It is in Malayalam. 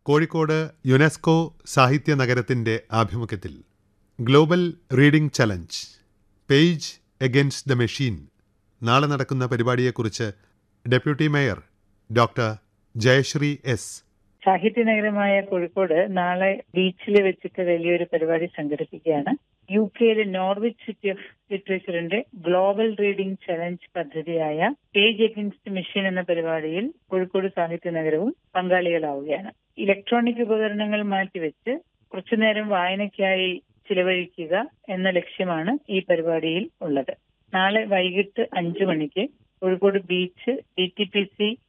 കോഴിക്കോട് യുനെസ്കോ സാഹിത്യ നഗരത്തിന്റെ ആഭിമുഖ്യത്തിൽ global reading challenge page against the machine നാളെ നടക്കുന്ന പരിപാടിയെക്കുറിച്ച് deputy mayor doctor Jayasree S സാഹിത്യ നഗരമായ കോഴിക്കോട് നാളെ ബീച്ചിൽ വെച്ചിട്ട് വലിയൊരു പരിപാടി സംഘടിപ്പിക്കുകയാണ് യു കെയിലെ നോർവിച്ച് സിറ്റി ഓഫ് ലിറ്ററേച്ചറിന്റെ ഗ്ലോബൽ റീഡിംഗ് ചലഞ്ച് പദ്ധതിയായ പേജ് എഗൻസ്റ്റ് മെഷീൻ എന്ന പരിപാടിയിൽ കോഴിക്കോട് സാഹിത്യ നഗരവും പങ്കാളികളാവുകയാണ് ഇലക്ട്രോണിക് ഉപകരണങ്ങൾ മാറ്റിവെച്ച് കുറച്ചുനേരം വായനയ്ക്കായി ചിലവഴിക്കുക എന്ന ലക്ഷ്യമാണ് ഈ പരിപാടിയിൽ ഉള്ളത് നാളെ വൈകിട്ട് അഞ്ചു മണിക്ക് Kozhikode beach D T P C